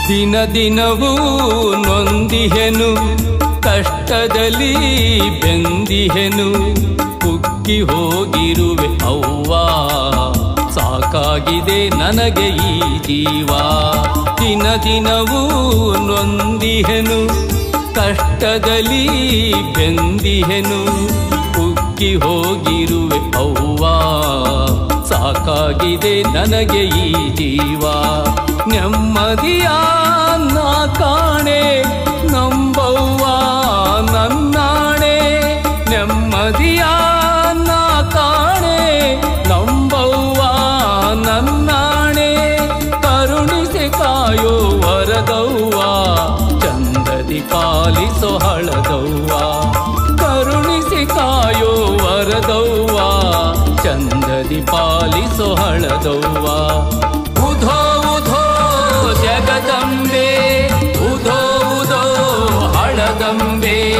ದಿನ ದಿನವೂ ನೊಂದಿಹೆನು ಕಷ್ಟದಲ್ಲಿ ಬೆಂದಿಹೆನು ಕುಕ್ಕಿ ಹೋಗಿರುವೆ ಅವ್ವ ಸಾಕಾಗಿದೆ ನನಗೆ ಈ ಜೀವ ದಿನ ದಿನವೂ ನೊಂದಿಹೆನು ಕಷ್ಟದಲ್ಲಿ ಬೆಂದಿಹೆನು ಕುಕ್ಕಿ ಹೋಗಿರುವೆ ಅವ್ವ ಸಾಕಾಗಿದೆ ನನಗೆ ಈ ಜೀವ ನೆಮ್ಮದಿಯ ನಾ ಕಾಣೆ ನಂಬವ್ವ ನನ್ನಾಣೆ ನೆಮ್ಮದಿಯ ನಾ ಕಾಣೆ ನಂಬವ್ವ ನನ್ನಾಣೆ ಕರುಣಿಸಿ ಕಾಯೋ ವರದವ್ವ ಚಂದದಿ ಪಾಲಿಸೋ ಹಳದವ್ವ ಕರುಣಿಸಿ ಕಾಯೋ ವರದವ್ವ ಚಂದದಿ ಪಾಲಿಸೋ ಹಳದವ್ವ ಉಧೋ ಉಧೋ ಜಗದಂಬೆ ಉಧೋ ಉಧೋ ಹಳದಂಬೆ